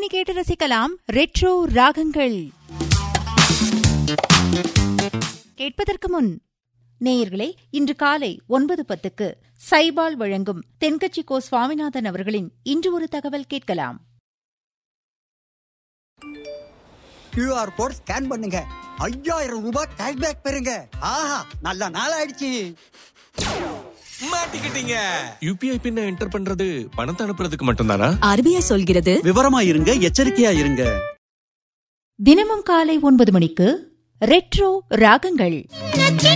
இனி கேட்டு ரசிக்கலாம் ரெட்ரோ ராகங்கள் கேட்பதற்கு முன் நேயர்களே இன்று காலை ஒன்பது பத்துக்கு சைபால் வழங்கும் தென்கட்சி கோ சுவாமிநாதன் அவர்களின் இன்று ஒரு தகவல் கேட்கலாம் கியூஆர் கோட் ஸ்கேன் பண்ணுங்க ஐயாயிரம் ரூபாய் கேஷ்பேக் பெறுங்க ஆஹா நல்ல நாள் ஆயிடுச்சு மாட்டிக்கிட்டீங்க யூபிஐ பின்ன என்டர் பண்றது பணத்தை அனுப்புறதுக்கு மட்டும்தானா ஆர்பிஐ சொல்கிறது விவரமா இருங்க எச்சரிக்கையா இருங்க தினமும் காலை ஒன்பது மணிக்கு ரெட்ரோ ராகங்கள்